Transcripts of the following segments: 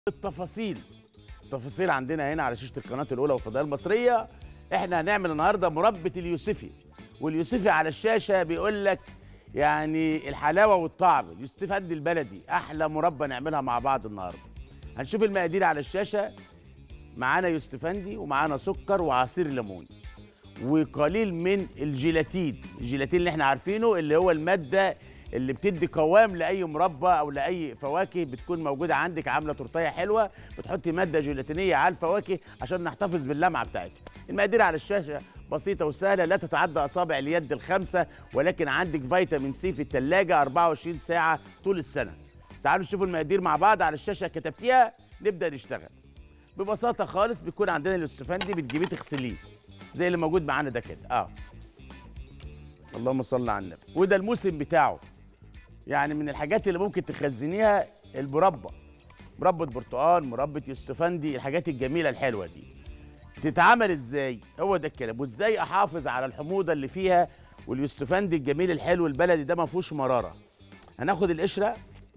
التفاصيل التفاصيل عندنا هنا على شاشه القناه الاولى والفضائيه المصريه احنا هنعمل النهارده مربى اليوسفي واليوسفي على الشاشه بيقول لك يعني الحلاوه والطعم اليوسفي عند البلدي احلى مربى نعملها مع بعض النهارده هنشوف المقادير على الشاشه معانا يوستفندي ومعانا سكر وعصير ليمون وقليل من الجيلاتين الجيلاتين اللي احنا عارفينه اللي هو الماده اللي بتدي قوام لاي مربى او لاي فواكه بتكون موجوده عندك عامله تورتيه حلوه بتحطي ماده جيلاتينيه على الفواكه عشان نحتفظ باللمعه بتاعتها المقادير على الشاشه بسيطه وسهله لا تتعدى اصابع اليد الخمسه ولكن عندك فيتامين سي في الثلاجه 24 ساعه طول السنه تعالوا نشوفوا المقادير مع بعض على الشاشه كتبتيها نبدا نشتغل ببساطه خالص بيكون عندنا الاستفندي بتجيبيه تغسليه زي اللي موجود معانا ده كده اه اللهم صل على النبي وده الموسم بتاعه يعني من الحاجات اللي ممكن تخزنيها المربى مربى برتقال مربى يوستفندي الحاجات الجميله الحلوه دي تتعمل ازاي هو ده الكلام وازاي احافظ على الحموضه اللي فيها واليوستفندي الجميل الحلو البلدي ده ما فيهوش مراره هناخد القشره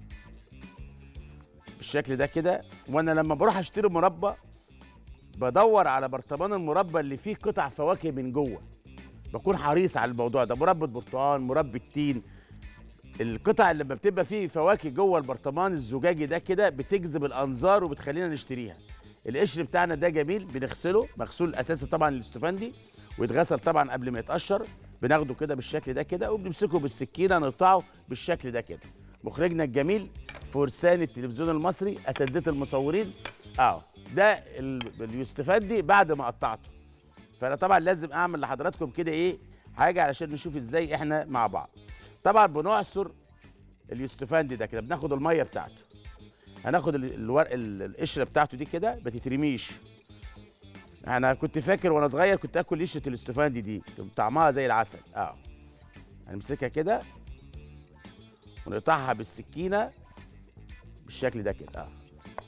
بالشكل ده كده وانا لما بروح اشتري مربى بدور على برطمان المربى اللي فيه قطع فواكه من جوه بكون حريص على الموضوع ده مربى برتقال مربى التين القطع اللي لما بتبقى فيه فواكه جوه البرطمان الزجاجي ده كده بتجذب الانظار وبتخلينا نشتريها القشر بتاعنا ده جميل بنغسله مغسول اساسي طبعا الاستفندي ويتغسل طبعا قبل ما يتقشر بناخده كده بالشكل ده كده وبنمسكه بالسكينه نقطعه بالشكل ده كده مخرجنا الجميل فرسان التلفزيون المصري اساتذه المصورين اه ده ال- اليوستفندي بعد ما قطعته فانا طبعا لازم اعمل لحضراتكم كده ايه حاجه علشان نشوف ازاي احنا مع بعض طبعا بنعصر اليوستفندي ده كده بناخد الميه بتاعته هناخد ال- الورق ال- القشره بتاعته دي كده ما تترميش انا كنت فاكر وانا صغير كنت اكل قشره الاستفندي دي كان طعمها زي العسل اه هنمسكها كده ونقطعها بالسكينه بالشكل ده كده اه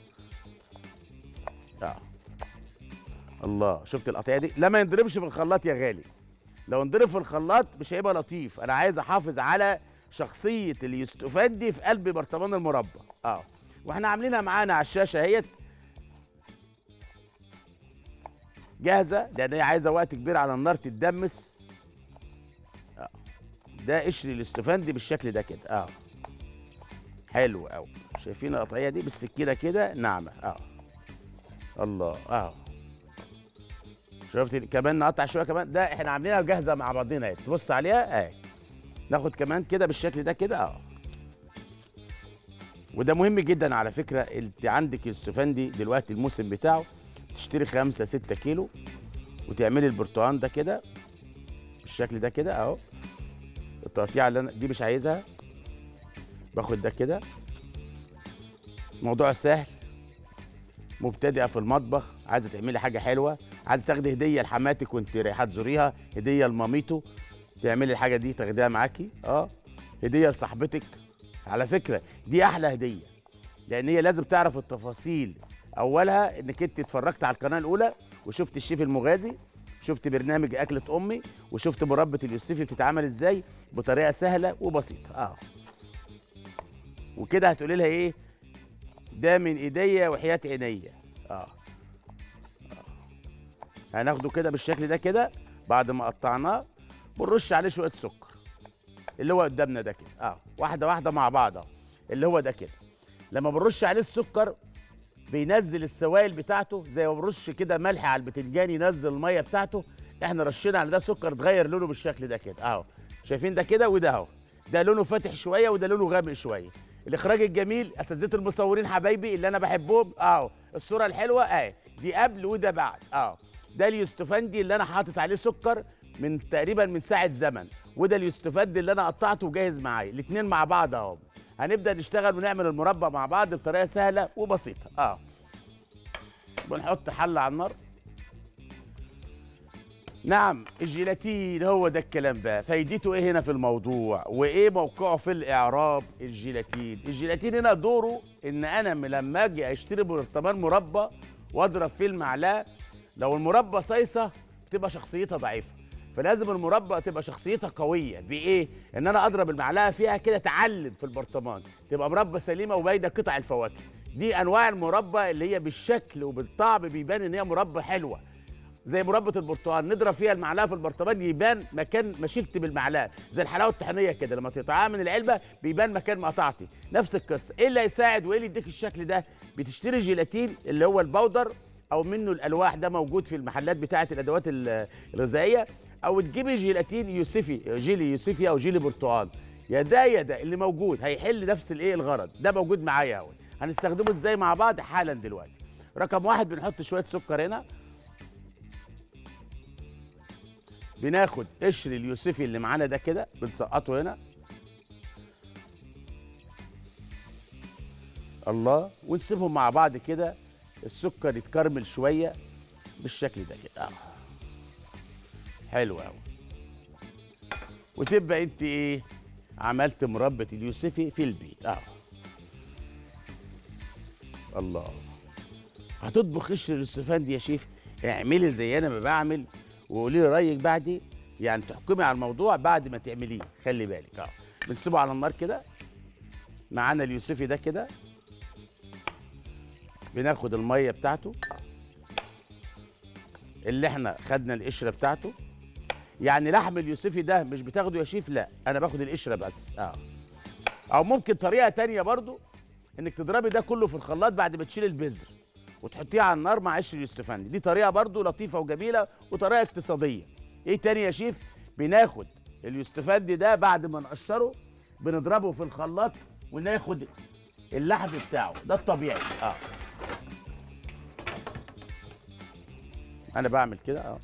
اه الله شفت القطعيه دي لا ما ينضربش في الخلاط يا غالي لو انضرب في الخلاط مش هيبقى لطيف انا عايز احافظ على شخصيه اليوستفندي في قلب برطمان المربى اه واحنا عاملينها معانا على الشاشه اهيت جاهزه لان هي عايزه وقت كبير على النار تتدمس آه. ده قشر الاستفندي بالشكل ده كده اه حلو قوي شايفين القطعيه دي بالسكينه كده ناعمه اه الله اه شفت كمان نقطع شويه كمان ده احنا عاملينها جاهزه مع بعضنا اهي تبص عليها اهي ناخد كمان كده بالشكل ده كده اه وده مهم جدا على فكره انت عندك الاستفندي دلوقتي الموسم بتاعه تشتري خمسة ستة كيلو وتعملي البرتقال ده كده بالشكل ده كده اهو التقطيعه اللي انا دي مش عايزها باخد ده كده موضوع سهل مبتدئه في المطبخ عايزه تعملي حاجه حلوه عايزه تاخدي هديه لحماتك وانت رايحه تزوريها هديه لماميته تعملي الحاجه دي تاخديها معاكي اه هديه لصاحبتك على فكره دي احلى هديه لان هي لازم تعرف التفاصيل اولها انك انت اتفرجت على القناه الاولى وشفت الشيف المغازي شفت برنامج اكله امي وشفت مربى اليوسفي بتتعمل ازاي بطريقه سهله وبسيطه اه وكده هتقولي لها ايه ده من ايديا وحياه عينيا اه آه. هناخده كده بالشكل ده كده بعد ما قطعناه بنرش عليه شويه سكر اللي هو قدامنا ده كده اه واحده واحده مع بعض اه اللي هو ده كده لما بنرش عليه السكر بينزل السوائل بتاعته زي ما بنرش كده ملح على البتنجان ينزل الميه بتاعته احنا رشينا على ده سكر اتغير لونه بالشكل ده كده اهو شايفين ده كده وده اهو ده لونه فاتح شويه وده لونه غامق شويه الاخراج الجميل اساتذه المصورين حبايبي اللي انا بحبهم اهو الصوره الحلوه اهي دي قبل وده بعد اهو ده اليوستفندي اللي انا حاطط عليه سكر من تقريبا من ساعه زمن وده اليوستفندي اللي انا قطعته وجاهز معايا الاثنين مع بعض اهو هنبدا نشتغل ونعمل المربى مع بعض بطريقه سهله وبسيطه اه بنحط حله على النار نعم الجيلاتين هو ده الكلام بقى فايدته ايه هنا في الموضوع وايه موقعه في الاعراب الجيلاتين الجيلاتين هنا دوره ان انا م- لما اجي اشتري برطمان مربى واضرب فيه المعلقه لو المربى صيصه بتبقى شخصيتها ضعيفه فلازم المربى تبقى شخصيتها قويه بايه ان انا اضرب المعلقه فيها كده تعلم في البرطمان تبقى مربى سليمه وبايده قطع الفواكه دي انواع المربى اللي هي بالشكل وبالطعم بيبان ان هي مربى حلوه زي مربى البرتقال نضرب فيها المعلقه في البرطمان يبان مكان ما شلت بالمعلقه زي الحلاوه الطحينيه كده لما تقطعها من العلبه بيبان مكان ما قطعتي نفس القصه ايه اللي هيساعد وايه اللي يديك الشكل ده بتشتري جيلاتين اللي هو البودر او منه الالواح ده موجود في المحلات بتاعه الادوات ال- الغذائيه او تجيبي جيلاتين يوسفي جيلي يوسفي او جيلي برتقال يا ده يا ده اللي موجود هيحل نفس الايه الغرض ده موجود معايا اهو هنستخدمه ازاي مع بعض حالا دلوقتي رقم واحد بنحط شويه سكر هنا بناخد قشر اليوسفي اللي معانا ده كده بنسقطه هنا الله ونسيبهم مع بعض كده السكر يتكرمل شويه بالشكل ده كده آه. حلو قوي وتبقى انت ايه عملت مربى اليوسفي في البيت اه الله هتطبخ قشر اليوسفان دي يا شيف اعملي زي انا ما بعمل وقولي لي رايك بعدي يعني تحكمي على الموضوع بعد ما تعمليه خلي بالك اه بنسيبه على النار كده معانا اليوسفي ده كده بناخد الميه بتاعته اللي احنا خدنا القشره بتاعته يعني لحم اليوسفي ده مش بتاخده يا شيف لا انا باخد القشره بس اه او ممكن طريقه تانية برضو انك تضربي ده كله في الخلاط بعد ما تشيل البذر وتحطيه على النار مع قشر اليوسفندي دي طريقه برضو لطيفه وجميله وطريقه اقتصاديه ايه تاني يا شيف بناخد اليوسفندي ده بعد ما نقشره بنضربه في الخلاط وناخد اللحم بتاعه ده الطبيعي اه انا بعمل كده اه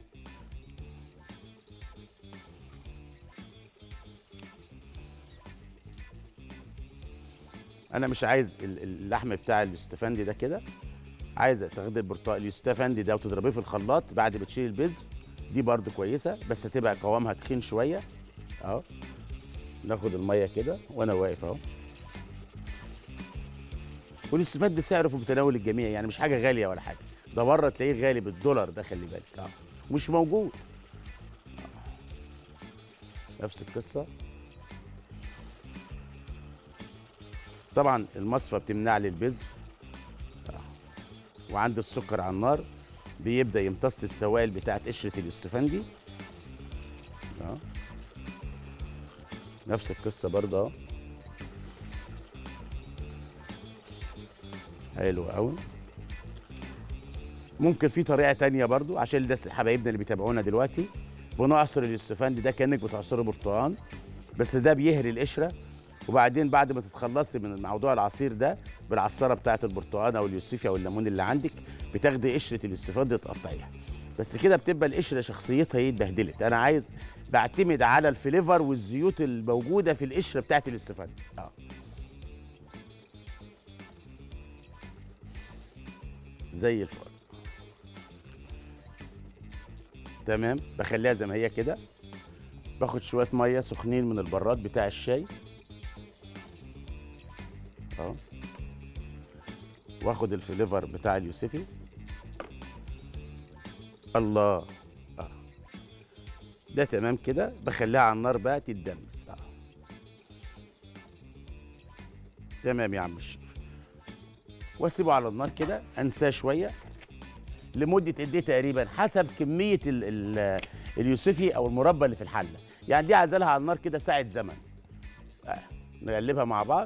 انا مش عايز ال- اللحم بتاع الاستفندي ده كده عايزه تاخدي البرتقال الاستفندي ده وتضربيه في الخلاط بعد ما تشيل البذر دي برده كويسه بس هتبقى قوامها تخين شويه اهو ناخد الميه كده وانا واقف اهو والاستفاد ده سعره في متناول الجميع يعني مش حاجه غاليه ولا حاجه ده بره تلاقيه غالي بالدولار ده خلي بالك اه مش موجود آه. نفس القصه طبعا المصفى بتمنع لي البذر آه. وعند السكر على النار بيبدا يمتص السوائل بتاعت قشره الاستفندي اه نفس القصه برضه اهو حلو قوي ممكن في طريقه تانية برضو عشان ده حبايبنا اللي بيتابعونا دلوقتي بنعصر الاستفندي ده كانك بتعصري برتقال بس ده بيهري القشره وبعدين بعد ما تتخلصي من موضوع العصير ده بالعصاره بتاعه البرتقال او اليوسفي او الليمون اللي عندك بتاخدي قشره الاستفندي تقطعيها بس كده بتبقى القشره شخصيتها ايه اتبهدلت انا عايز بعتمد على الفليفر والزيوت الموجوده في القشره بتاعه الاستفندي اه زي الفل تمام بخليها زي ما هي كده باخد شويه ميه سخنين من البراد بتاع الشاي اه واخد الفليفر بتاع اليوسفي الله اه ده تمام كده بخليها على النار بقى تتدمس اه تمام يا عم الشيف واسيبه على النار كده انساه شويه لمده قد ايه تقريبا حسب كميه ال ال اليوسفي او المربى اللي في الحله يعني دي عايزه لها على النار كده ساعه زمن آه. نقلبها مع بعض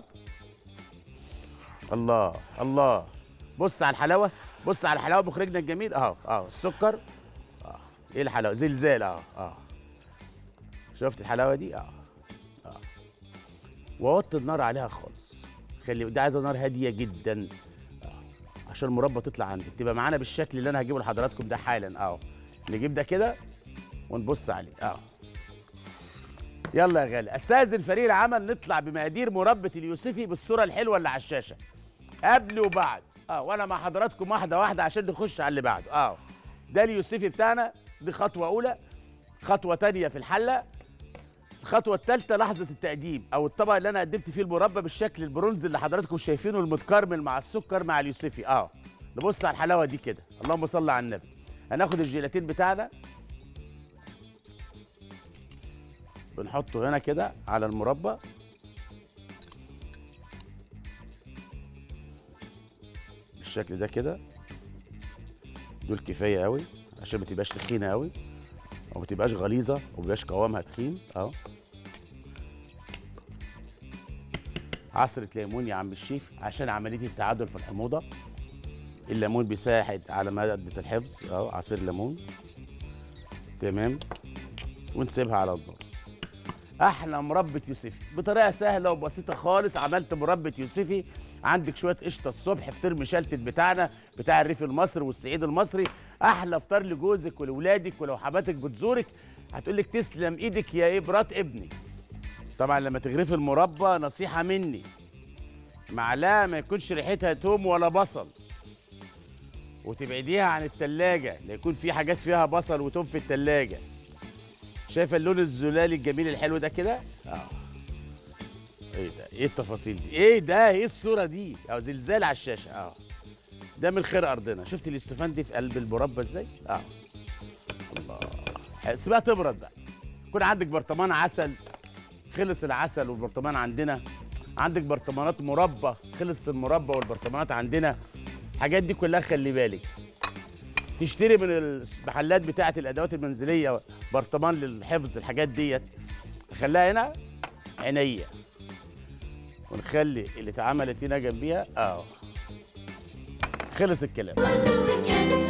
الله الله بص على الحلاوه بص على الحلاوه مخرجنا الجميل اهو اهو السكر اه ايه الحلاوه زلزال اهو اه شفت الحلاوه دي اه اه ووطي النار عليها خالص خلي ده عايزه نار هاديه جدا آه. عشان المربى تطلع عندك تبقى معانا بالشكل اللي انا هجيبه لحضراتكم ده حالا اهو نجيب ده كده ونبص عليه اه يلا يا غالي استاذن فريق العمل نطلع بمقادير مربى اليوسفي بالصوره الحلوه اللي على الشاشه قبل وبعد اه وانا مع حضراتكم واحده واحده عشان نخش على اللي بعده اه ده اليوسفي بتاعنا دي خطوه اولى خطوه تانية في الحله الخطوه الثالثه لحظه التقديم او الطبق اللي انا قدمت فيه المربى بالشكل البرونز اللي حضراتكم شايفينه المتكرمل مع السكر مع اليوسفي اه نبص على الحلاوه دي كده اللهم صل على النبي هناخد الجيلاتين بتاعنا بنحطه هنا كده على المربى بالشكل ده كده دول كفايه قوي عشان ما تبقاش تخينه قوي او ما تبقاش غليظه وما يبقاش قوامها تخين اهو عصرة ليمون يا عم الشيف عشان عملية التعادل في الحموضة الليمون بيساعد على مادة الحفظ اهو عصير ليمون تمام ونسيبها على النار احلى مربى يوسفي بطريقه سهله وبسيطه خالص عملت مربى يوسفي عندك شويه قشطه الصبح فطير مشلتت بتاعنا بتاع الريف المصري والصعيد المصري احلى فطار لجوزك ولولادك ولو حماتك بتزورك هتقول لك تسلم ايدك يا ايه برات ابني طبعا لما تغرفي المربى نصيحه مني معلقه ما يكونش ريحتها توم ولا بصل وتبعديها عن التلاجة لا يكون في حاجات فيها بصل وتوم في التلاجة شايفه اللون الزلالي الجميل الحلو ده كده اه ايه ده ايه التفاصيل دي ايه ده ايه الصوره دي اه زلزال على الشاشه اه ده من خير ارضنا شفت الاستفان دي في قلب المربى ازاي اه الله سيبها تبرد بقى يكون عندك برطمان عسل خلص العسل والبرطمان عندنا عندك برطمانات مربى خلصت المربى والبرطمانات عندنا الحاجات دي كلها خلي بالك تشتري من المحلات بتاعه الادوات المنزليه برطمان للحفظ الحاجات ديت خليها هنا عينيا ونخلي اللي اتعملت هنا جنبيها اه خلص الكلام Until we can